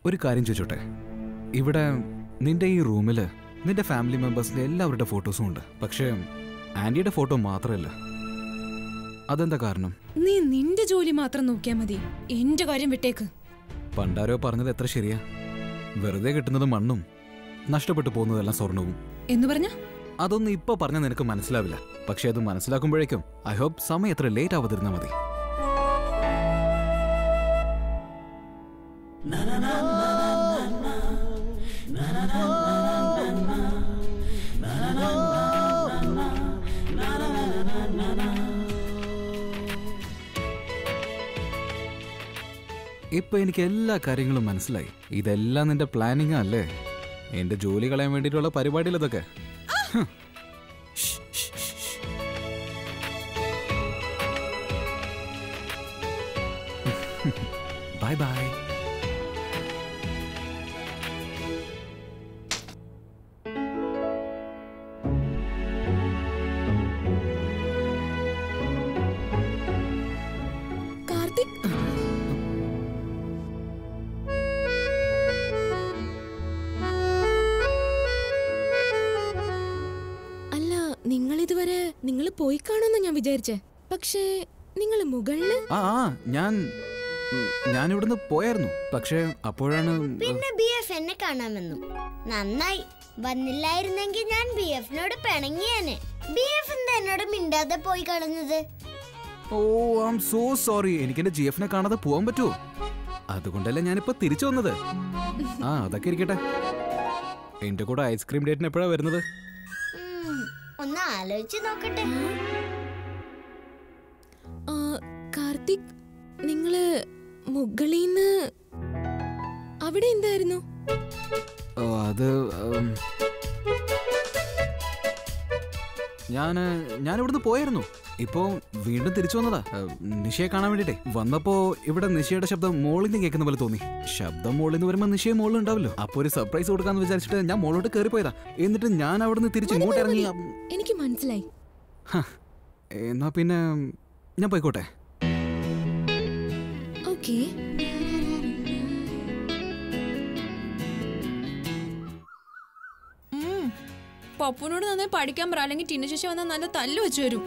ഒരു കാര്യം ചോദിച്ചോട്ടെ ഇവിടെ നിന്റെ ഈ റൂമില് നിന്റെ ഫാമിലി മെമ്പേഴ്സിന്റെ എല്ലാവരുടെ ഫോട്ടോസും ഉണ്ട് പക്ഷേ ആന്റിയുടെ ഫോട്ടോ മാത്രമല്ല അതെന്താ കാരണം നീ നിന്റെ ജോലി മാത്രം നോക്കിയാ മതി എന്റെ കാര്യം വിട്ടേക്ക് പണ്ടാരോ പറഞ്ഞത് എത്ര ശരിയാ വെറുതെ കിട്ടുന്നത് മണ്ണും നഷ്ടപ്പെട്ടു പോകുന്നതെല്ലാം സ്വർണവും എന്ന് പറഞ്ഞ അതൊന്നും ഇപ്പൊ പറഞ്ഞാൽ നിനക്ക് മനസ്സിലാവില്ല പക്ഷെ അത് മനസ്സിലാക്കുമ്പോഴേക്കും ഐ ഹോപ്പ് സമയം എത്ര ലേറ്റ് ആവാതിരുന്നാ മതി ഇപ്പൊ എനിക്ക് എല്ലാ കാര്യങ്ങളും മനസ്സിലായി ഇതെല്ലാം നിന്റെ പ്ലാനിങ് അല്ലേ എന്റെ ജോലി കളയാൻ വേണ്ടിയിട്ടുള്ള പരിപാടിയിൽ ഇതൊക്കെ ബൈ ബൈ കാർത്തിക് അല്ല നിങ്ങൾ ഇതുവരെ നിങ്ങൾ പോയി കാണുമെന്ന് ഞാൻ വിചാരിച്ചേ പക്ഷേ നിങ്ങൾ മുകളില് ആ ആ ഞാൻ ഉം, ഞാൻ ഇവിടുന്ന് പോയായിരുന്നു പക്ഷേ അപ്പോഴാണ് പിന്നെ ബി എഫ് എന്നെ കാണാൻ വന്നു നന്നായി വന്നില്ലായിരുന്നെങ്കിൽ ഞാൻ ബി എഫിനോട് പിണങ്ങിയാന് ബി എഫ് എന്താ എന്നോട് മിണ്ടാതെ പോയി കളഞ്ഞത് oh I am so sorry എനിക്ക് എന്റെ ജി എഫിനെ കാണാതെ പോകാൻ പറ്റുമോ അതുകൊണ്ടല്ലേ ഞാനിപ്പോ തിരിച്ചു വന്നത് ആ അതൊക്കെ ഇരിക്കട്ടെ എന്റെ കൂടെ ഐസ്ക്രീം ഡേറ്റിന് എപ്പോഴാ വരുന്നത് ഉം, ഒന്ന് ആലോചിച്ച് നോക്കട്ടെ ആ, കാർത്തിക് നിങ്ങള് മുകളിന്ന് അവിടെ എന്തായിരുന്നു ഓ, അത് ഉം, ഞാന് ഞാൻ ഇവിടുന്ന് പോയായിരുന്നു ഇപ്പോ വീണ്ടും തിരിച്ചു വന്നതാ ഏഹ്, നിഷയെ കാണാൻ വേണ്ടിട്ടേ വന്നപ്പോ ഇവിടെ നിഷയുടെ ശബ്ദം മോളിൽ നിന്ന് കേൾക്കുന്ന പോലെ തോന്നി ശബ്ദം മോളിൽ നിന്ന് വരുമ്പോ നിഷയെ മോളിൽ ഉണ്ടാവല്ലോ അപ്പൊ ഒരു സർപ്രൈസ് കൊടുക്കാന്ന് വിചാരിച്ചിട്ട് ഞാൻ മോളോട്ട് കയറി പോയതാ എന്നിട്ട് ഞാൻ അവിടുന്ന് തിരിച്ച് ഇങ്ങോട്ട് ഇറങ്ങി ഉം, എനിക്ക് മനസ്സിലായി ഹ, എന്നാ പിന്നെ ഞാൻ പോയിക്കോട്ടെ ഓക്കേ പപ്പുനോട് നന്നായി പഠിക്കാൻ പറ അല്ലെങ്കിൽ ടിന്ന ശേഷി വന്നാൽ നല്ല തല്ല് വെച്ച് വരും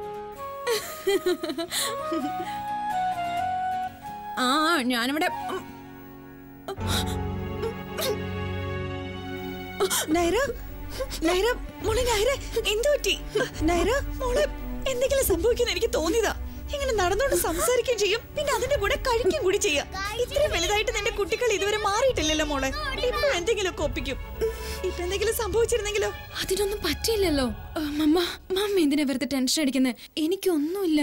ആ ഞാനിവിടെ ഉം, നൈറ നൈറ മോളെ നൈറ എന്തു പറ്റി നൈറ മോളെ എന്തെങ്കിലും സംഭവിക്കുന്ന എനിക്ക് തോന്നിയതാ ഇങ്ങനെ നടന്നോണ്ട് സംസാരിക്കുകയും ചെയ്യും പിന്നെ അതിന്റെ കൂടെ കഴിക്കുകയും കൂടി ചെയ്യാം ഇത്രയും വലുതായിട്ട് നിന്റെ കുട്ടികൾ ഇതുവരെ മാറിയിട്ടില്ലല്ലോ മോളെ ഇപ്പൊ എന്തെങ്കിലുമൊക്കെ ഒപ്പിക്കും ഇപ്പൊ എന്തെങ്കിലും സംഭവിച്ചിരുന്നെങ്കിലോ അതിനൊന്നും പറ്റില്ലല്ലോ ആ, മമ്മ മമ്മ എന്തിനാ വെറുതെ ടെൻഷൻ അടിക്കുന്നത് എനിക്കൊന്നുമില്ല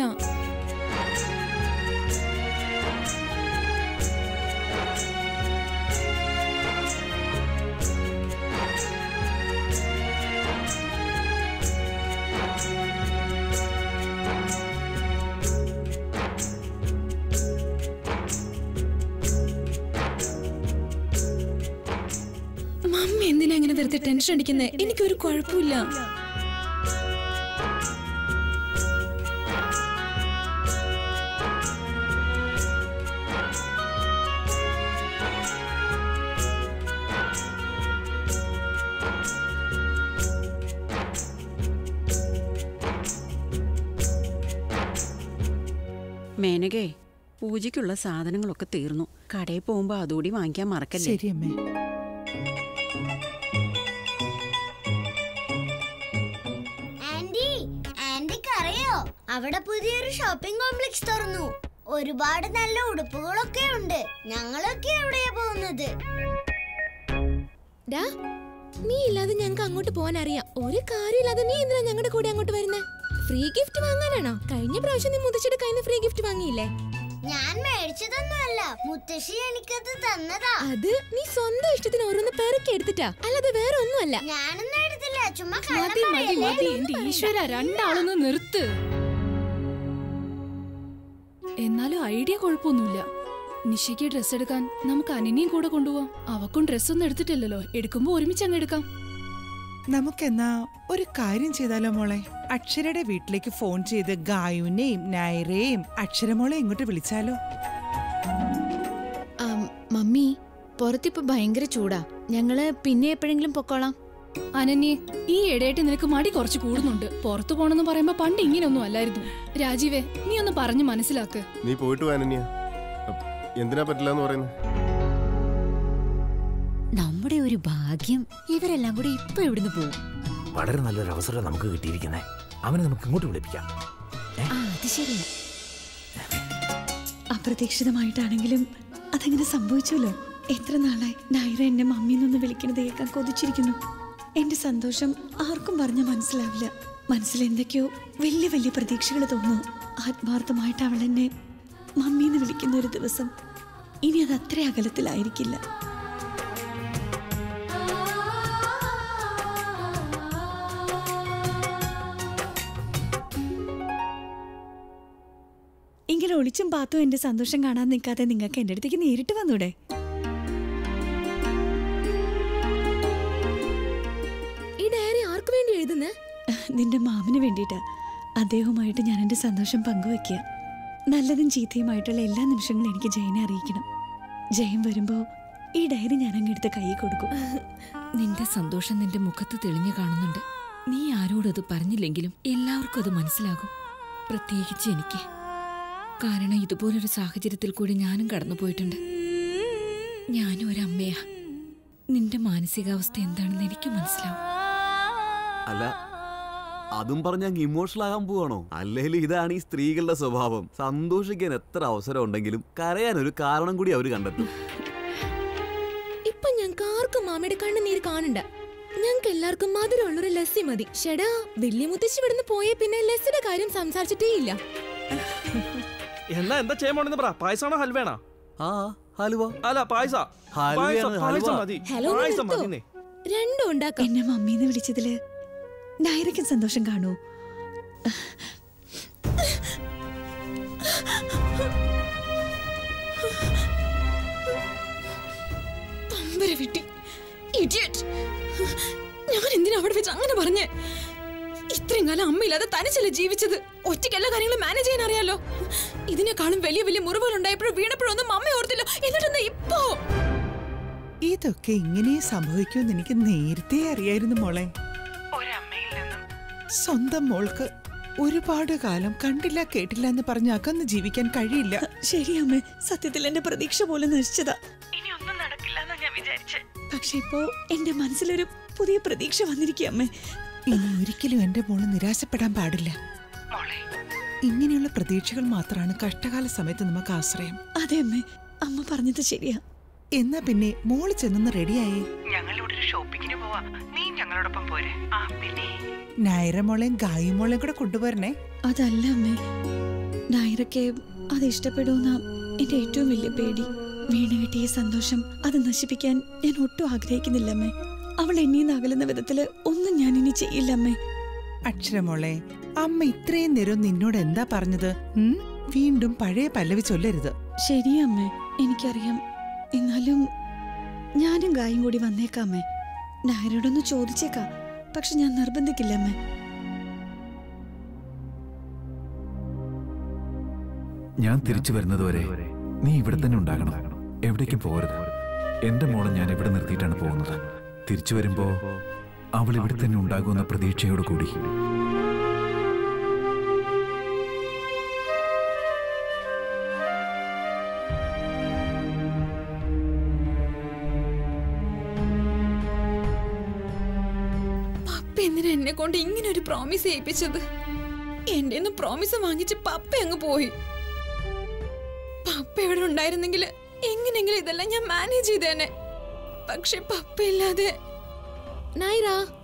മമ്മ എന്തിനാ ഇങ്ങനെ വെറുതെ ടെൻഷൻ അടിക്കുന്നത് എനിക്കൊരു കുഴപ്പമില്ല മേനകേ പൂജയ്ക്കുള്ള സാധനങ്ങളൊക്കെ തീർന്നു കടയിൽ പോകുമ്പോ അതുകൂടി വാങ്ങിക്കാൻ മറക്കല്ലേ ശരി അമ്മേ ആന്റി ആന്റിക്ക് അറിയോ അവിടെ പുതിയൊരു ഷോപ്പിംഗ് കോംപ്ലക്സ് തുറന്നു ഒരുപാട് നല്ല ഉടുപ്പുകളൊക്കെ ഉണ്ട് ഞങ്ങളൊക്കെ അവിടെയാ പോകുന്നത് ഡാ നീ ഇല്ലാതെ ഞങ്ങൾക്ക് അങ്ങോട്ട് പോകാൻ അറിയാം ഒരു കാര്യമില്ലാതെ നീ എന്തിനാ ഞങ്ങളുടെ കൂടെ അങ്ങോട്ട് വരുന്നേ ഫ്രീ ഗിഫ്റ്റ് വാങ്ങാനാണോ കഴിഞ്ഞ പ്രാവശ്യം നീ മുതച്ചിട്ട് കയ്യിൽ ഫ്രീ ഗിഫ്റ്റ് വാങ്ങിയില്ലേ ഞാൻ മേടിച്ചതൊന്നുമല്ല മുത്തശ്ശി എനിക്കത് തന്നതാ അത് നീ സ്വന്തം ഇഷ്ടത്തിന് ഓരോന്ന് പെറുക്കി എടുത്തിട്ടാ അല്ലാതെ വേറെ ഒന്നുമല്ല ഞാനൊന്നും എടുത്തില്ല ചുമ്മാ കള്ളം മതി മതി പറയല്ലേ? മതി എന്റെ ഈശ്വര രണ്ടാളൊന്ന് നിർത്ത് എന്നാലും ഐഡിയ കുഴപ്പമൊന്നുമില്ല നിഷയ്ക്ക് ഡ്രസ് എടുക്കാൻ നമുക്ക് അനിനെയും കൂടെ കൊണ്ടുപോവാം അവക്കും ഡ്രസ്സൊന്നും എടുത്തിട്ടില്ലല്ലോ എടുക്കുമ്പോ ഒരുമിച്ച് അങ്ങ് എടുക്കാം നമുക്കെന്നാ ഒരു കാര്യം ചെയ്താലോ മോളെ അക്ഷരയുടെ വീട്ടിലേക്ക് ഫോൺ ചെയ്ത് ഗായുനെയും നൈറയെയും അക്ഷരമോളെ ഇങ്ങോട്ട് വിളിച്ചാലോ ആം, മമ്മി പുറത്തിപ്പോ ഭയങ്കര ചൂടാ ഞങ്ങള് പിന്നെ എപ്പോഴെങ്കിലും പൊക്കോളാം അനന്യെ ഈ ഇടയായിട്ട് നിനക്ക് മടി കുറച്ച് കൂടുന്നുണ്ട് പുറത്തു പോണെന്ന് പറയുമ്പോ പണ്ട് ഇങ്ങനെയൊന്നും അല്ലായിരുന്നു രാജീവേ നീ ഒന്ന് പറഞ്ഞു മനസ്സിലാക്ക് നീ പോയിട്ട് വാനന്യ എന്തിനാ പറ്റില്ല എന്ന് പറയുന്നത് നമ്മുടെ ഒരു ഭാഗ്യം ഇവരെല്ലാം കൂടി ഇപ്പൊ ഇവിടുന്ന് പോകും വളരെ നല്ലൊരു അവസരം നമുക്ക് കിട്ടിയിരിക്കുന്നേ അവനെ നമുക്ക് ഇങ്ങോട്ട് വിളിപ്പിക്കാം ആ അത് ശരിയാ അപ്രതീക്ഷിതമായിട്ടാണെങ്കിലും അതങ്ങനെ സംഭവിച്ചല്ലോ എത്ര നാളായി നൈറ എന്നെ മമ്മി എന്നൊന്ന് വിളിക്കുന്നത് കേൾക്കാൻ കൊതിച്ചിരിക്കുന്നു എന്റെ സന്തോഷം ആർക്കും പറഞ്ഞാൽ മനസ്സിലാവില്ല മനസ്സിൽ എന്തൊക്കെയോ വലിയ വലിയ പ്രതീക്ഷകൾ തോന്നുന്നു ആത്മാർത്ഥമായിട്ട് അവൾ എന്നെ മമ്മി എന്ന് വിളിക്കുന്ന ഒരു ദിവസം ഇനി അത് അത്ര അകലത്തിലായിരിക്കില്ല എങ്കിലും ഒളിച്ചും പാത്തും എന്റെ സന്തോഷം കാണാൻ നിൽക്കാതെ നിങ്ങൾക്ക് എന്റെ അടുത്തേക്ക് നേരിട്ട് വന്നൂടെ ഈ ഡയറി ആർക്കു വേണ്ടി എഴുതുന്നേ നിന്റെ മാമന് വേണ്ടിയിട്ടാ അദ്ദേഹവുമായിട്ട് ഞാൻ എന്റെ സന്തോഷം പങ്കുവെക്കുക നല്ലതും ചീത്തയുമായിട്ടുള്ള എല്ലാ നിമിഷങ്ങളും എനിക്ക് ജയനെ അറിയിക്കണം ജയം വരുമ്പോ ഈ ഡയറി ഞാൻ അങ്ങെടുത്ത് കൈ കൊടുക്കും നിന്റെ സന്തോഷം നിന്റെ മുഖത്ത് തെളിഞ്ഞു കാണുന്നുണ്ട് നീ ആരോടും അത് പറഞ്ഞില്ലെങ്കിലും എല്ലാവർക്കും അത് മനസ്സിലാകും പ്രത്യേകിച്ച് എനിക്ക് കാരണം ഇതുപോലൊരു സാഹചര്യത്തിൽ കൂടി ഞാനും കടന്നു പോയിട്ടുണ്ട് ഞാനും ഒരു അമ്മയാ നിന്റെ മാനസികാവസ്ഥ എന്താണെന്ന് എനിക്ക് മനസ്സിലാവും അല്ല അതും പറഞ്ഞ അങ്ങ് ഇമോഷണൽ ആകാൻ പോവാണോ അല്ലെങ്കിൽ ഇതാണ് ഈ സ്ത്രീകളുടെ സ്വഭാവം സന്തോഷിക്കാൻ എത്ര അവസരം ഉണ്ടെങ്കിലും കരയാൻ ഒരു കാരണം കൂടി അവര് കണ്ടെത്തും ഇപ്പൊ ഞങ്ങൾക്ക് ആർക്കും മാമയുടെ കണ്ണുനീര് കാണണ്ട ഞങ്ങൾക്ക് എല്ലാവർക്കും മധുരമുള്ളൊരു ലസ്സി മതി ഷെടാ വലിയ മുത്തശ്ശി ഇവിടുന്ന് പോയേ പിന്നെ ലസ്സിയുടെ കാര്യം സംസാരിച്ചിട്ടേ ഇല്ല എന്നാ എന്താ ചെയ്യാൻ പോണെന്ന് പറ പായസാണോ ഹൽവേണോ ആ ഹലുവ അല്ല പായസ ഹൽവയാണ്, പായസം പായസം ഹൽവ. മതി ഹലോ പായസം നിർത്തോ? മതിന്നേ രണ്ടും ഉണ്ടാക്കാം എന്നെ മമ്മീന്ന് വിളിച്ചതില് ഡയറയ്ക്കും സന്തോഷം കാണൂ പമ്പര വിട്ടി ഇഡിയറ്റ് ഞാൻ എന്തിനാ അവിടെ വെച്ച് അങ്ങനെ പറഞ്ഞേ ഇത്രയും കാലം അമ്മയില്ലാതെ തനിച്ചല്ലേ ജീവിച്ചത് ഒറ്റയ്ക്ക് എല്ലാ കാര്യങ്ങളും മാനേജ് ചെയ്യാൻ അറിയാലോ ഇതിനേക്കാളും വലിയ വലിയ മുറിവുകൾ ഉണ്ടായപ്പോഴും വീണപ്പോഴൊന്നും അമ്മ ഓർത്തില്ല എന്നിട്ടെന്താ ഇപ്പോ ഇതൊക്കെ ഇങ്ങനെ സംഭവിക്കുമെന്ന് എനിക്ക് നേരത്തെ അറിയായിരുന്നു മോളെ സ്വന്തം മോൾക്ക് ഒരുപാട് കാലം കണ്ടില്ല കേട്ടില്ല എന്ന് പറഞ്ഞ് അകന്ന് ജീവിക്കാൻ കഴിയില്ല ശരിയമ്മേ സത്യത്തിൽ എന്റെ പ്രതീക്ഷ പോലെ നശിച്ചതാ പക്ഷെ ഇപ്പോ എന്റെ മനസ്സിലൊരു പുതിയ പ്രതീക്ഷ വന്നിരിക്കുക അമ്മേ ഇനി ഒരിക്കലും എന്റെ മോള് നിരാശപ്പെടാൻ പാടില്ല ഇങ്ങനെയുള്ള പ്രതീക്ഷകൾ മാത്രമാണ് കഷ്ടകാല സമയത്ത് നമുക്ക് ആശ്രയം അതെ അമ്മേ അമ്മ പറഞ്ഞത് ശരിയാ എന്നാ പിന്നെ മോള് ചെന്നൊന്ന് റെഡിയായേ ഞങ്ങളിവിടെ ഒരു ഷോപ്പിങ്ങിന് പോവാ നീ ഞങ്ങളോടൊപ്പം പോരെ ആ പിന്നെ നായര മോളെയും ഗായി മോളെയും കൂടെ കൊണ്ടുപോരണേ അതല്ല അമ്മേ നായരക്ക് അത് ഇഷ്ടപ്പെടുന്ന എന്റെ ഏറ്റവും വലിയ പേടി വീണ് കിട്ടിയ സന്തോഷം അത് നശിപ്പിക്കാൻ ഞാൻ ഒട്ടും ആഗ്രഹിക്കുന്നില്ല അമ്മേ അവൾ എന്നീന്ന് അകലുന്ന വിധത്തില് ഒന്നും ഞാൻ ഇനി ചെയ്യില്ല അമ്മേ അക്ഷരമോളെ അമ്മ ഇത്രയും നേരം നിന്നോട് എന്താ പറഞ്ഞത് ഉം? വീണ്ടും പഴയ പല്ലവി ചൊല്ലരുത് ശരിയാ അമ്മേ എനിക്കറിയാം എന്നാലും ഞാനും ഗായും കൂടി വന്നേക്കാമേ നായരോടൊന്ന് ചോദിച്ചേക്കാം പക്ഷെ ഞാൻ നിർബന്ധിക്കില്ല അമ്മേ ഞാൻ തിരിച്ചു വരുന്നതുവരെ നീ ഇവിടെ തന്നെ ഉണ്ടാകണം എവിടേക്കും പോകരുത് എന്റെ മോളെ ഞാൻ ഇവിടെ നിർത്തിയിട്ടാണ് പോകുന്നത് തിരിച്ചു വരുമ്പോ അവൾ ഇവിടെ തന്നെ ഉണ്ടാകുമെന്ന പ്രതീക്ഷയോട് കൂടി പപ്പ എന്തിനാ എന്നെ കൊണ്ട് ഇങ്ങനെ ഒരു പ്രോമിസ് ചെയ്യിപ്പിച്ചത് എന്റെ നിന്ന് പ്രോമിസ് വാങ്ങിച്ച് പപ്പ അങ്ങ് പോയി പപ്പ ഇവിടെ ഉണ്ടായിരുന്നെങ്കിൽ എങ്ങനെങ്കിലും ഇതെല്ലാം ഞാൻ മാനേജ് ചെയ്തേനെ പക്ഷെ പപ്പ ഇല്ലാതെ നൈറ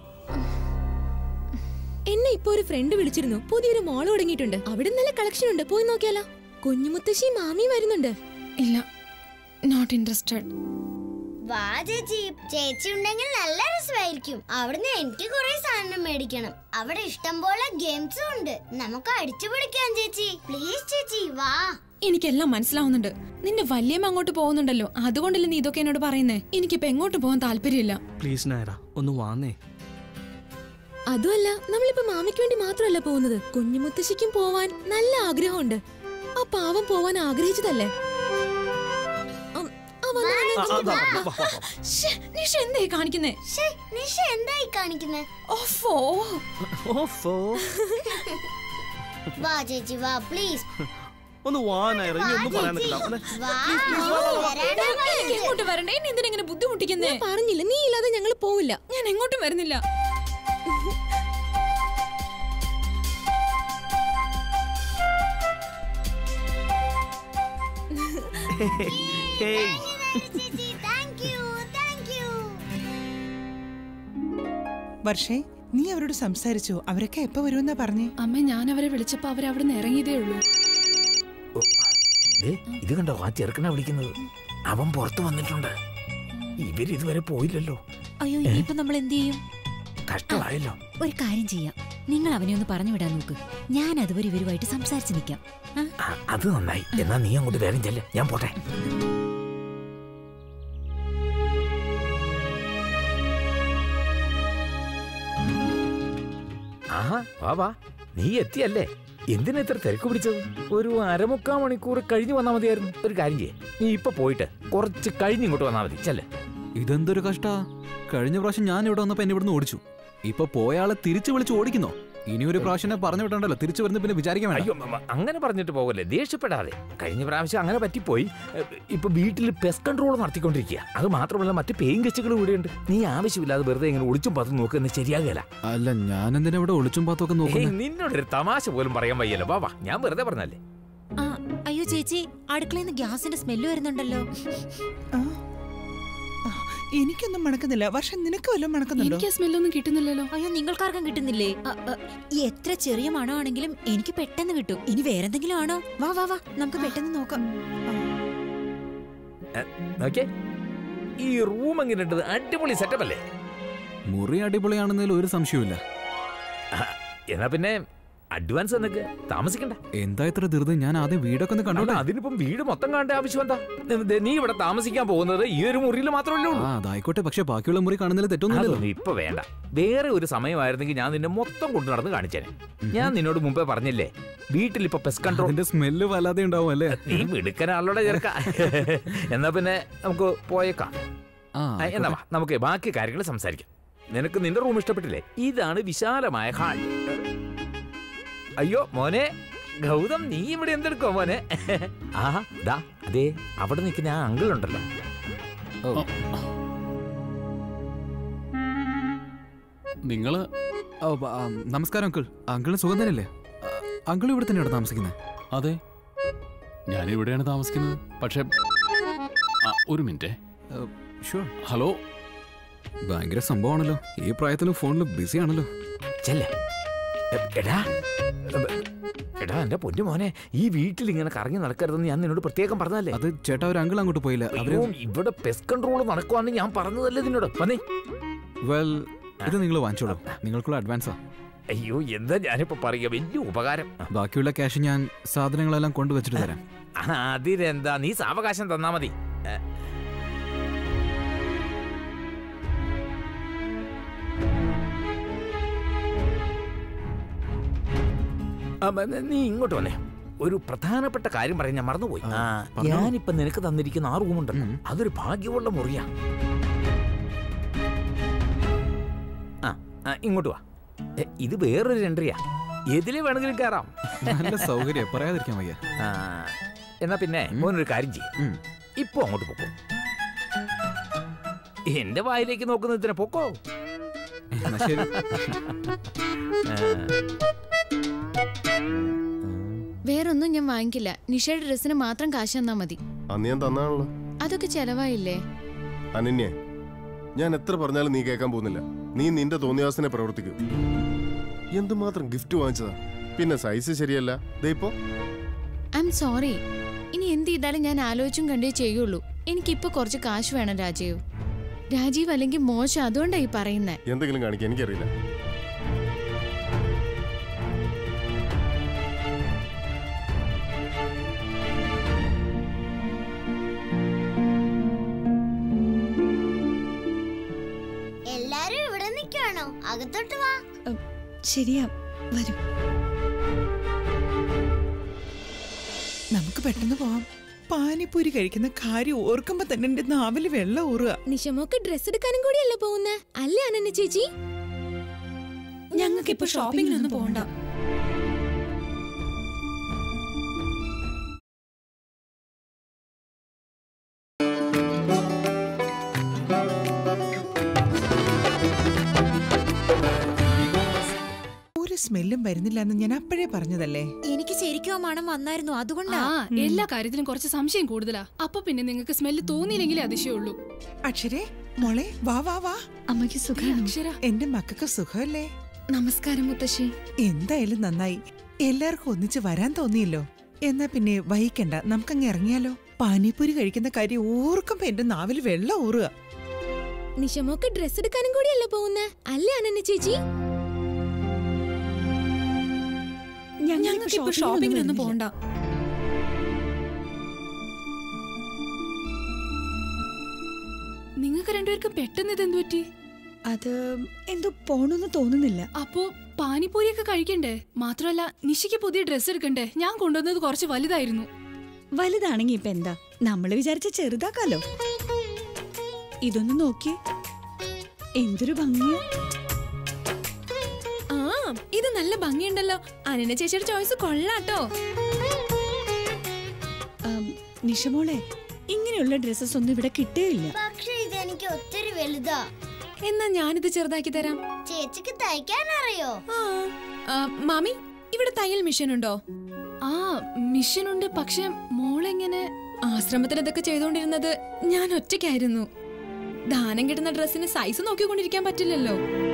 എന്നെ ഇപ്പൊ ഒരു ഫ്രണ്ട് വിളിച്ചിരുന്നു പുതിയൊരു മോൾ തുടങ്ങിയിട്ടുണ്ട് അവിടെ നല്ല കളക്ഷൻ ഉണ്ട് പോയി നോക്കിയാലോ കുഞ്ഞുമുത്തശ്ശി മാമി വരുന്നുണ്ട് ഇല്ല നോട്ട് ഇൻട്രസ്റ്റഡ് വാ ചേച്ചി ചേച്ചി ഉണ്ടെങ്കിൽ നല്ല രസമായിരിക്കും അവിടുന്ന് എനിക്ക് കുറെ സാധനം മേടിക്കണം അവിടെ ഇഷ്ടം പോലെ ഗെയിംസും ഉണ്ട് നമുക്ക് അടിച്ചു പൊളിക്കാം ചേച്ചി പ്ലീസ് ചേച്ചി വാ എനിക്കെല്ലാം മനസ്സിലാവുന്നുണ്ട് നിന്റെ വല്യമ്മ അങ്ങോട്ട് പോകുന്നുണ്ടല്ലോ അതുകൊണ്ടല്ലേ നീ ഇതൊക്കെ എന്നോട് പറയുന്നേ എനിക്കിപ്പോ എങ്ങോട്ട് പോകാൻ താല്പര്യമില്ല പ്ലീസ് നായര ഒന്ന് വാന്നേ അതുമല്ല നമ്മളിപ്പോ മാമിക്ക് വേണ്ടി മാത്രമല്ല പോകുന്നത് കുഞ്ഞുമുത്തശ്ശിക്കും പോവാൻ നല്ല ആഗ്രഹമുണ്ട് ആ പാവം പോവാൻ ആഗ്രഹിച്ചതല്ലേ അം, ആ വന്ന് വന്ന്. ശ്ശേ, നിഷ എന്തായി കാണിക്കുന്നേ ശ്ശേ, നിഷ എന്തായി കാണിക്കുന്നേ ഓഫോ ഓഫോ വാ ചേച്ചി വാ പ്ലീസ് ഒന്ന് വാ നയറ ഇനി ഒന്നും പറയാൻ നിൽക്കണ്ട വന്നേ. വാ എനിക്ക് എങ്ങോട്ട് വരണ്ടേ എന്നെ എന്തിനാ ഇങ്ങനെ ബുദ്ധിമുട്ടിക്കുന്നേ പറഞ്ഞില്ല നീ ഇല്ലാതെ ഞങ്ങൾ പോവില്ല ഞാൻ എങ്ങോട്ടും വരുന്നില്ല ഹേയ് ചേച്ചി താങ്ക് യു താങ്ക് യു വർഷേ നീ അവരോട് സംസാരിച്ചോ അവരൊക്കെ എപ്പോ വരുമെന്നാ പറഞ്ഞേ അമ്മ ഞാൻ അവരെ വിളിച്ചപ്പോ അവർ അവിടെ നിന്ന് ഇറങ്ങിയതേ ഉള്ളൂ ദേ, ഇത് കണ്ടോ ആ ചെറുക്കനെ വിളിക്കുന്നത് അവൻ പുറത്തു വന്നിട്ടുണ്ട് ഇവരിതുവരെ പോയില്ലല്ലോ അയ്യോ ഇനിയിപ്പോ നമ്മൾ എന്ത് ചെയ്യും കഷ്ടമായല്ലോ ഒരു കാര്യം ചെയ്യാം നിങ്ങൾ അവനെ ഒന്ന് പറഞ്ഞു വിടാൻ നോക്ക് ഞാൻ അതുവരെ ഇവരുമായിട്ട് സംസാരിച്ച് നിൽക്കാം ആ? ആ, അത് നന്നായി എന്നാ നീ അങ്ങോട്ട് വേഗം ചെല്ല് ഞാൻ പോട്ടെ ആഹാ വാ വാ നീ എത്തിയല്ലേ എന്തിനാ ഇത്ര തിരക്ക് പിടിച്ചത് ഒരു അരമുക്കാ മണിക്കൂർ കഴിഞ്ഞു വന്നാൽ മതിയായിരുന്നു ഒരു കാര്യം ചെയ്യേ നീ ഇപ്പൊ പോയിട്ട് കുറച്ച് കഴിഞ്ഞ് ഇങ്ങോട്ട് വന്നാൽ മതി ചെല്ലേ ഇതെന്തൊരു കഷ്ടാ കഴിഞ്ഞ പ്രാവശ്യം ഞാൻ ഇവിടെ വന്നപ്പോ എന്നെ ഇവിടുന്ന് ഓടിച്ചു ഇപ്പൊ പോയാളെ തിരിച്ചു വിളിച്ച് ഓടിക്കുന്നോ ഇനി ഒരു പ്രാവശ്യം എന്നെ പറഞ്ഞു വിട്ടണ്ടല്ലോ തിരിച്ചു വരുന്ന പിന്നെ വിചാരിക്കാൻ അയ്യോ വേണ്ട മ- അങ്ങനെ പറഞ്ഞിട്ട് പോകല്ലേ ദേഷ്യപ്പെടാതെ കഴിഞ്ഞ പ്രാവശ്യം അങ്ങനെ പറ്റിപ്പോയി എ, ഇപ്പൊ വീട്ടിൽ പെസ് കൺട്രോൾ നടത്തിക്കൊണ്ടിരിക്കുക അത് മാത്രമല്ല മറ്റ് പേയും ഗസ്റ്റുകൾ ഇവിടെയുണ്ട് നീ ആവശ്യമില്ലാതെ വെറുതെ ഇങ്ങനെ ഒളിച്ചും പത്തും നോക്കുന്നത് ശരിയാകല അല്ല ഞാൻ എന്തിനാ ഇവിടെ ഒളിച്ചും പാത്തൊക്കെ നോക്കുന്നത് നിന്നോടൊരു തമാശ പോലും പറയാൻ വയ്യല്ലോ വാ വാ ഞാൻ വെറുതെ പറഞ്ഞല്ലേ ആ അയ്യോ ചേച്ചി അടുക്കളയിൽ നിന്ന് ഗ്യാസിന്റെ സ്മെല്ല് വരുന്നുണ്ടല്ലോ എനിക്കൊന്നും മണക്കുന്നില്ല വർഷം നിനക്ക് വല്ലതും മണക്കുന്നുണ്ടോ എനിക്ക് ആ സ്മെല്ലൊന്നും കിട്ടുന്നില്ലല്ലോ അയ്യോ നിങ്ങൾക്കാർക്കും കിട്ടുന്നില്ലേ അ, അ, ഈ എത്ര ചെറിയ മണമാണെങ്കിലും എനിക്ക് പെട്ടെന്ന് കിട്ടും ഇനി വേറെന്തെങ്കിലും ആണോ വാ വാ വാ നമുക്ക് പെട്ടെന്ന് നോക്കാം ഓക്കെ ഈ റൂം എങ്ങനെയുണ്ട് അടിപൊളി സെറ്റപ്പ് അല്ലേ മുറി അടിപൊളിയാണെന്നതിൽ ഒരു സംശയവുമില്ല ആ, എന്നാ പിന്നെ അഡ്വാൻസ് എന്നൊക്കെ താമസിക്കണ്ട എന്താ ഇത്ര ധൃതി ഞാൻ ആദ്യം വീടൊക്കെ ഒന്ന് അല്ല, കണ്ടോട്ടെ അതിനിപ്പം വീട് മൊത്തം കാണേണ്ട ആവശ്യം എന്താ ദേ, നീ ഇവിടെ താമസിക്കാൻ പോകുന്നത് ഈ ഒരു മുറിയിൽ മാത്രമല്ലേ ഉള്ളൂ ആ അതായിക്കോട്ടെ പക്ഷെ ബാക്കിയുള്ള മുറി കാണുന്നതിൽ തെറ്റൊന്നുമില്ലല്ലോ അതൊന്നും ഇപ്പൊ വേണ്ട വേറെ ഒരു സമയമായിരുന്നെങ്കിൽ ഞാൻ നിന്നെ മൊത്തം കൊണ്ടു നടന്ന് കാണിച്ചേനെ ഞാൻ നിന്നോട് മുമ്പേ പറഞ്ഞില്ലേ വീട്ടിൽ ഇപ്പൊ പെസ് കൺട്രോൾ അതിന്റെ സ്മെല്ല് വല്ലാതെ ഉണ്ടാവും അല്ലേ നീ മിടുക്കനാളുടെ ചേർക്ക എന്നാ പിന്നെ നമുക്ക് പോയേക്കാം ആ ആ, എന്നാ വാ നമുക്ക് ബാക്കി കാര്യങ്ങൾ സംസാരിക്കാം നിനക്ക് നിന്റെ റൂം ഇഷ്ടപ്പെട്ടില്ലേ ഇതാണ് വിശാലമായ ഹാൾ അയ്യോ മോനെ ഗൗതം നീ ഇവിടെ എന്തെടുക്കോ മോനെ ആഹാ ദാ അതെ അവിടെ നിൽക്കുന്ന ആ അങ്കിൾ ഉണ്ടല്ലോ ഓ. നിങ്ങള് ഓ, ബ- ആ, നമസ്കാരം അങ്കിൾ അങ്കിളിന് സുഖം തന്നെയല്ലേ അങ്കിൾ ഇവിടെ തന്നെയാണ് താമസിക്കുന്നത് അതെ ഞാൻ ഇവിടെയാണ് താമസിക്കുന്നത് പക്ഷെ ആ, ഒരു മിനിറ്റ് ഷുവർ ഹലോ ഭയങ്കര സംഭവമാണല്ലോ ഈ പ്രായത്തിലും ഫോണിൽ ബിസി ആണല്ലോ ചെല്ലേ എടാ എ, എടാ എന്റെ പൊന്നു മോനെ ഈ വീട്ടിൽ ഇങ്ങനെ കറങ്ങി നടക്കരുതെന്ന് ഞാൻ നിന്നോട് പ്രത്യേകം പറഞ്ഞതല്ലേ അത് ചേട്ടാ ഒരു അങ്കിൾ അങ്ങോട്ട് പോയില്ല അവര് അയ്യോ, ഇവിടെ പെസ് കൺട്രോൾ നടക്കുവാന്ന് ഞാൻ പറഞ്ഞതല്ലേ നിന്നോട് വന്നേ വെൽ ഇത് നിങ്ങൾ വാങ്ങിച്ചോളൂ നിങ്ങൾക്കുള്ള അഡ്വാൻസാ അയ്യോ എന്താ ഞാനിപ്പോ പറയുക വലിയ ഉപകാരം ബാക്കിയുള്ള ക്യാഷ് ഞാൻ സാധനങ്ങളെല്ലാം കൊണ്ടുവച്ചിട്ട് തരാം ആ, അതിനെന്താ നീ സാവകാശം തന്നാ മതി ഏ. ആ, മ, നീ ഇങ്ങോട്ട് വന്നേ ഒരു പ്രധാനപ്പെട്ട കാര്യം പറയാൻ ഞാൻ മറന്നുപോയി ആ, പറഞ്ഞോ. ഞാനിപ്പോ നിനക്ക് തന്നിരിക്കുന്ന ആ റൂമുണ്ടല്ലോ അതൊരു ഭാഗ്യമുള്ള മുറിയാ ആ ആ, ഇങ്ങോട്ട് വാ ഏ, ഇത് വേറൊരു എൻട്രിയാ എതിലെ വേണമെങ്കിലും കയറാം നല്ല സൗകര്യം പറയാതിരിക്കാൻ വയ്യ ആ, എന്നാ പിന്നെ മോനൊരു കാര്യം ചെയ്യും ഇപ്പൊ അങ്ങോട്ട് പൊക്കോ എന്റെ വായിലേക്ക് നോക്കുന്നതിന് പൊക്കോ എന്നാ ശരി. വേറൊന്നും ഞാൻ വാങ്ങിക്കില്ല നിഷയുടെ ഡ്രസ്സിന് മാത്രം കാശ് തന്നാ മതി അന്ന് ഞാൻ തന്നാണല്ലോ അതൊക്കെ ചെലവായില്ലേ അനന്യ ഞാൻ എത്ര പറഞ്ഞാലും നീ കേൾക്കാൻ പോകുന്നില്ല നീ നിന്റെ തോന്നിയാസനെ പ്രവർത്തിക്കൂ എന്തുമാത്രം ഗിഫ്റ്റ് വാങ്ങിച്ചതാ പിന്നെ സൈസ് ശരിയല്ല ദേ ഇപ്പോ ഐ എം സോറി ഇനി എന്ത് ചെയ്താലും ഞാൻ ആലോചിച്ചും കണ്ടേ ചെയ്യുള്ളൂ എനിക്കിപ്പോ കുറച്ച് കാശ് വേണം രാജീവ് രാജീവ് അല്ലെങ്കിൽ മോശം അതുകൊണ്ടാ ഈ പറയുന്നേ എന്തെങ്കിലും കാണിക്കാൻ എനിക്കറിയില്ല എല്ലാരും ഇവിടെ നിൽക്കുകയാണോ അകത്തോട്ട് വാ ശരിയാ വരൂ നമുക്ക് പെട്ടെന്ന് പോവാം പാനിപ്പൂരി കഴിക്കുന്ന കാര്യം ഓർക്കുമ്പോ തന്നെ എന്റെ നാവില് വെള്ളം ഊറുക നിഷമോക്ക് ഡ്രസ് എടുക്കാനും കൂടിയല്ലേ പോകുന്നേ അല്ലേ അനന്യ ചേച്ചി ഞങ്ങൾക്ക് ഇപ്പൊ ഷോപ്പിങ്ങിനൊന്നും പോകണ്ട ഒരു സ്മെല്ലും വരുന്നില്ല എന്ന് ഞാൻ അപ്പോഴേ പറഞ്ഞതല്ലേ എനിക്ക് ശരിക്കും ആ മണം വന്നായിരുന്നു അതുകൊണ്ടാ ആ എല്ലാ കാര്യത്തിലും കുറച്ച് സംശയം കൂടുതലാ അപ്പൊ പിന്നെ നിങ്ങൾക്ക് സ്മെല്ല് തോന്നിയില്ലെങ്കിലേ അതിശയുള്ളൂ അക്ഷരേ മോളെ വാ വാ വാ അമ്മയ്ക്ക് സുഖം അക്ഷര എന്റെ മക്കൾക്ക് സുഖമല്ലേ നമസ്കാരം മുത്തശ്ശി എന്തായാലും നന്നായി എല്ലാവർക്കും ഒന്നിച്ച് വരാൻ തോന്നിയല്ലോ എന്നാ പിന്നെ വൈകണ്ട നമുക്കങ്ങ് ഇറങ്ങിയാലോ പാനിപ്പൂരി കഴിക്കുന്ന കാര്യം ഓർക്കുമ്പോ എന്റെ നാവിൽ വെള്ളം ഊറുക നിഷമോക്ക് ഡ്രസ് എടുക്കാനും കൂടിയല്ലേ പോകുന്നേ അല്ലേ അനന്യ ചേച്ചി ഞങ്ങൾക്ക് ഇപ്പൊ ഷോപ്പിങ്ങിനൊന്നും പോകണ്ട നിങ്ങൾക്ക് രണ്ടുപേർക്കും പെട്ടെന്ന് ഇതെന്ത് പറ്റി അത് എന്തോ പോണെന്ന് തോന്നുന്നില്ല അപ്പോ പാനിപ്പൂരിയൊക്കെ കഴിക്കണ്ടേ മാത്രമല്ല നിശയ്ക്ക് പുതിയ ഡ്രസ്സ് എടുക്കണ്ടേ ഞാൻ കൊണ്ടുവന്നത് കുറച്ച് വലുതായിരുന്നു വലുതാണെങ്കി ഇപ്പൊ എന്താ നമ്മൾ വിചാരിച്ച ചെറുതാക്കാലോ ഇതൊന്ന് നോക്കിയേ എന്തൊരു ഭംഗിയാ ആ ഇത് നല്ല ഭംഗിയുണ്ടല്ലോ അനന്യ ചേച്ചിയുടെ ചോയ്സ് കൊള്ളാട്ടോ ആം, നിഷമോളെ ഇങ്ങനെയുള്ള ഡ്രസ്സസ് ഒന്നും ഇവിടെ കിട്ടുകയില്ല പക്ഷെ ഇതെനിക്ക് ഒത്തിരി വലുതാ എന്നാ ഞാനിത് ചെറുതാക്കി തരാം ചേച്ചിക്ക് തയ്ക്കാൻ അറിയോ ആ, മാമി ഇവിടെ തയ്യൽ മിഷൻ ഉണ്ടോ ആ മിഷൻ ഉണ്ട് പക്ഷെ മോളെങ്ങനെ ആശ്രമത്തിൽ ഇതൊക്കെ ചെയ്തുകൊണ്ടിരുന്നത് ഞാൻ ഒറ്റയ്ക്കായിരുന്നു ദാനം കിട്ടുന്ന ഡ്രസ്സിന് സൈസ് നോക്കിക്കൊണ്ടിരിക്കാൻ പറ്റില്ലല്ലോ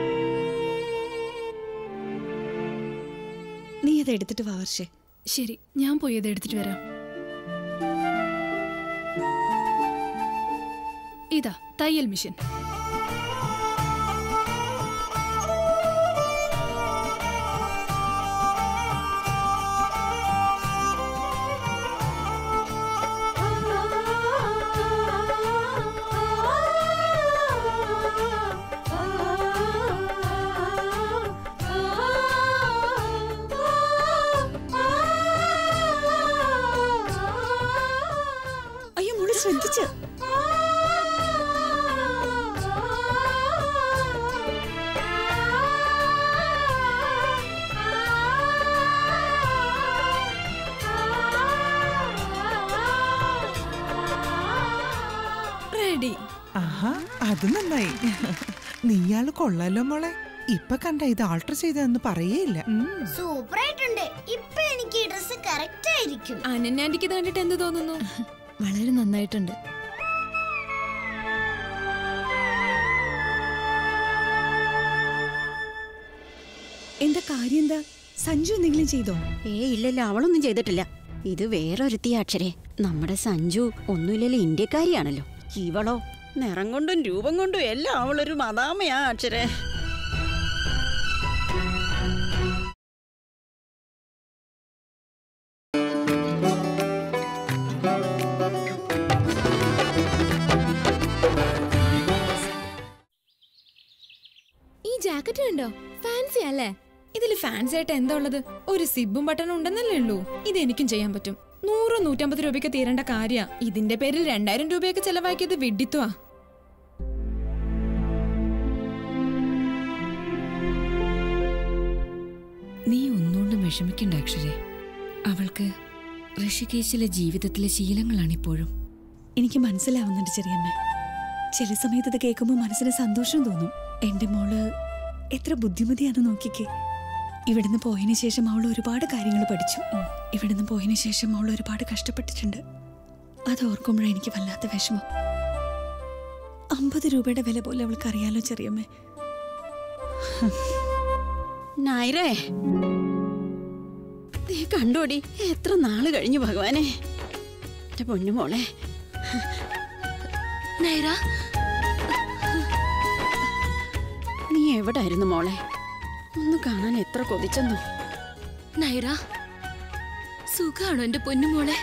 നീ അത് എടുത്തിട്ട് വാ വർഷേ ശരി ഞാൻ പോയി അത് എടുത്തിട്ട് വരാം ഇതാ തയ്യൽ മിഷൻ അയ്യോ മോള് ശ്രദ്ധിച്ച് റെഡി ആഹാ അത് നന്നായി നീയാള് കൊള്ളാലോ മോളെ ഇപ്പൊ കണ്ട ഇത് ആൾട്ടർ ചെയ്തതെന്ന് പറയേയില്ല ഉം. സൂപ്പർ ആയിട്ടുണ്ട് ഇപ്പൊ എനിക്ക് ഈ ഡ്രസ് കറക്റ്റ് ആയിരിക്കും അനന്യാന്റിക്ക് ഇത് കണ്ടിട്ട് എന്ത് തോന്നുന്നു വളരെ നന്നായിട്ടുണ്ട് എന്താ കാര്യം എന്താ സഞ്ജു എന്തെങ്കിലും ചെയ്തോ ഏ ഇല്ലല്ല അവളൊന്നും ചെയ്തിട്ടില്ല ഇത് വേറൊരുത്തിയ അക്ഷരെ നമ്മുടെ സഞ്ജു ഒന്നുമില്ലല്ലോ ഇന്ത്യക്കാരിയാണല്ലോ ഇവളോ നിറം കൊണ്ടും രൂപം കൊണ്ടും എല്ലാം അവളൊരു മദാമയാ അക്ഷരെ ഈ ജാക്കറ്റ് കണ്ടോ ഫാൻസി അല്ലേ ഇതിൽ ഫാൻസി ആയിട്ട് എന്താ ഉള്ളത് ഒരു സിബും ബട്ടണും ഉണ്ടെന്നല്ലേ ഉള്ളൂ ഇത് എനിക്കും ചെയ്യാൻ പറ്റും നൂറോ നൂറ്റമ്പത് രൂപയ്ക്ക് തീരേണ്ട കാര്യ ഇതിന്റെ പേരിൽ രണ്ടായിരം രൂപയൊക്കെ ചെലവാക്കിയത് വിഡിത്വാ നീ ഒന്നുകൊണ്ടും വിഷമിക്കണ്ട അക്ഷരെ അവൾക്ക് ഋഷികേശിലെ ജീവിതത്തിലെ ശീലങ്ങളാണിപ്പോഴും എനിക്ക് മനസ്സിലാവുന്നുണ്ട് ചെറിയമ്മ ചില സമയത്ത് ഇത് കേൾക്കുമ്പോൾ മനസ്സിന് സന്തോഷം തോന്നും എന്റെ മോള് എത്ര ബുദ്ധിമതിയാന്ന് നോക്കിക്കേ ഇവിടുന്ന് പോയതിനു ശേഷം അവൾ ഒരുപാട് കാര്യങ്ങൾ പഠിച്ചു ഉം. ഇവിടുന്ന് പോയതിനു ശേഷം അവൾ ഒരുപാട് കഷ്ടപ്പെട്ടിട്ടുണ്ട് അത് ഓർക്കുമ്പോഴാണ് എനിക്ക് വല്ലാത്ത വിഷമം അമ്പത് രൂപയുടെ വില പോലെ അവൾക്ക് അറിയാലോ ചെറിയമ്മേ നായരേ നീ കണ്ടോടി എത്ര നാള് കഴിഞ്ഞു ഭഗവാനെ എന്റെ പൊന്നുമോളെ നൈറ നീ എവിടായിരുന്നു മോളെ ഒന്ന് കാണാൻ എത്ര കൊതിച്ചെന്നു നൈറ സുഖാണോ എന്റെ പൊന്നുമോളെ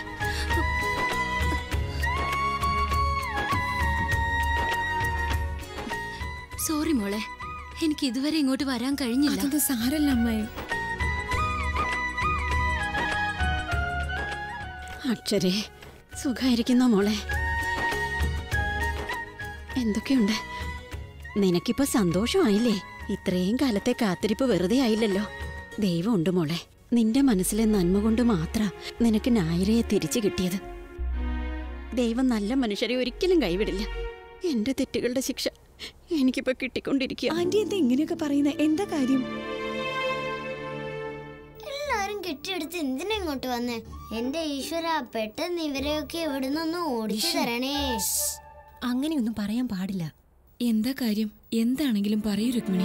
സോറി മോളെ എനിക്ക് ഇതുവരെ ഇങ്ങോട്ട് വരാൻ കഴിഞ്ഞില്ല അതൊന്നും സാരല്ല അമ്മായി അക്ഷരേ സുഖായിരിക്കുന്നോ മോളെ എന്തൊക്കെയുണ്ട് നിനക്കിപ്പോ സന്തോഷമായില്ലേ ഇത്രയും കാലത്തെ കാത്തിരിപ്പ് വെറുതെ ആയില്ലല്ലോ ദൈവമുണ്ട് മോളെ നിന്റെ മനസ്സിലെ നന്മ കൊണ്ട് മാത്ര നിനക്ക് നായരയെ തിരിച്ചു കിട്ടിയത് ദൈവം നല്ല മനുഷ്യരെ ഒരിക്കലും കൈവിടില്ല എന്റെ തെറ്റുകളുടെ ശിക്ഷ എനിക്കിപ്പോ കിട്ടിക്കൊണ്ടിരിക്കുക ആന്റി എന്താ ഇങ്ങനെയൊക്കെ പറയുന്നത് എന്താ കാര്യം എല്ലാരും കെട്ടിയെടുത്ത് എന്തിനാ ഇങ്ങോട്ട് വന്നേ എന്റെ ഈശ്വര പെട്ടെന്ന് ഇവരെയൊക്കെ ഇവിടെ നിന്ന് ഓടിച്ചു തരണേ അങ്ങനെയൊന്നും പറയാൻ പാടില്ല എന്താ കാര്യം എന്താണെങ്കിലും പറയൂ രുക്മിണി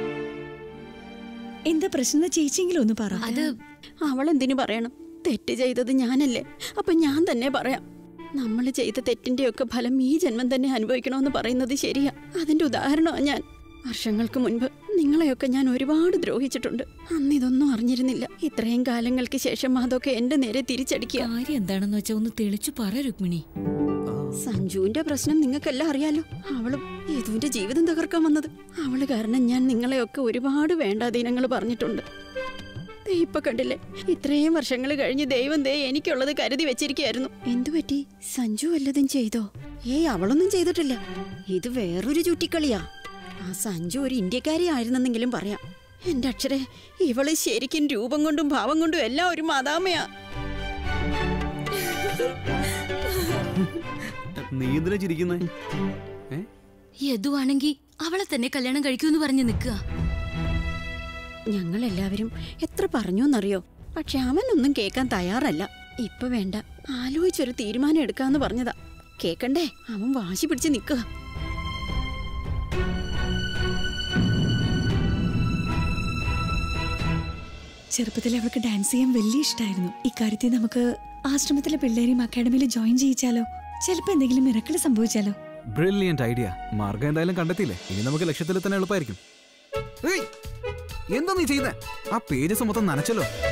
എന്താ പ്രശ്നം ചേച്ചിയെങ്കിലും ഒന്ന് പറ അത് അവൾ എന്തിനു പറയണം തെറ്റ് ചെയ്തത് ഞാനല്ലേ അപ്പൊ ഞാൻ തന്നെ പറയാം നമ്മൾ ചെയ്ത തെറ്റിന്റെ ഒക്കെ ഫലം ഈ ജന്മം തന്നെ അനുഭവിക്കണമെന്ന് പറയുന്നത് ശരിയാ അതിന്റെ ഉദാഹരണമാ ഞാൻ വർഷങ്ങൾക്ക് മുൻപ് നിങ്ങളെയൊക്കെ ഞാൻ ഒരുപാട് ദ്രോഹിച്ചിട്ടുണ്ട് അന്ന് ഇതൊന്നും അറിഞ്ഞിരുന്നില്ല ഇത്രയും കാലങ്ങൾക്ക് ശേഷം അതൊക്കെ എന്റെ നേരെ തിരിച്ചടിക്കുക കാര്യം എന്താണെന്ന് വെച്ചാ ഒന്ന് തെളിച്ചു പറ രുക്മിണി സഞ്ജുവിന്റെ പ്രശ്നം നിങ്ങൾക്കെല്ലാം അറിയാലോ അവളും യദുവിന്റെ ജീവിതം തകർക്കാൻ വന്നത് അവള് കാരണം ഞാൻ നിങ്ങളെയൊക്കെ ഒരുപാട് വേണ്ടാധീനങ്ങൾ പറഞ്ഞിട്ടുണ്ട് ദേ ഇപ്പൊ കണ്ടില്ലേ ഇത്രയും വർഷങ്ങൾ കഴിഞ്ഞ് ദൈവം ദേ എനിക്കുള്ളത് കരുതി വെച്ചിരിക്കുകയായിരുന്നു എന്തു പറ്റി സഞ്ജു വല്ലതും ചെയ്തോ ഏയ് അവളൊന്നും ചെയ്തിട്ടില്ല ഇത് വേറൊരു ചുറ്റിക്കളിയാ ആ സഞ്ജു ഒരു ഇന്ത്യക്കാരി ആയിരുന്നെങ്കിലും പറയാം എന്റെ അക്ഷരെ ഇവള് ശരിക്കും രൂപം കൊണ്ടും ഭാവം കൊണ്ടും എല്ലാം ഒരു മതാമയാ നീ എന്തിനാ ചിരിക്കുന്നേ യദുവാണെങ്കി അവളെ തന്നെ കല്യാണം കഴിക്കൂന്ന് പറഞ്ഞു നിൽക്കുക ഞങ്ങൾ എല്ലാവരും എത്ര പറഞ്ഞു എന്നറിയോ പക്ഷെ അവനൊന്നും കേൾക്കാൻ തയ്യാറല്ല ഇപ്പൊ വേണ്ട ആലോചിച്ചൊരു തീരുമാനം എടുക്കാന്ന് പറഞ്ഞതാ കേക്കണ്ടേ അവൻ വാശി പിടിച്ച് നിൽക്കുക ചെറുപ്പത്തിൽ അവൾക്ക് ഡാൻസ് ചെയ്യാൻ വലിയ ഇഷ്ടമായിരുന്നു ഇക്കാര്യത്തിൽ നമുക്ക് ആശ്രമത്തിലെ പിള്ളേരെയും അക്കാഡമിയിൽ ജോയിൻ ചെയ്യിച്ചാലോ ചിലപ്പോ എന്തെങ്കിലും മിറക്കിൾ സംഭവിച്ചാലോ ബ്രില്യന്റ് ഐഡിയ മാർഗം എന്തായാലും കണ്ടെത്തിയില്ലേ ഇനി നമുക്ക് ലക്ഷ്യത്തിൽ തന്നെ എളുപ്പമായിരിക്കും ഏയ്! എന്താ നീ ചെയ്യുന്നേ ആ പേജസ് മൊത്തം നനച്ചല്ലോ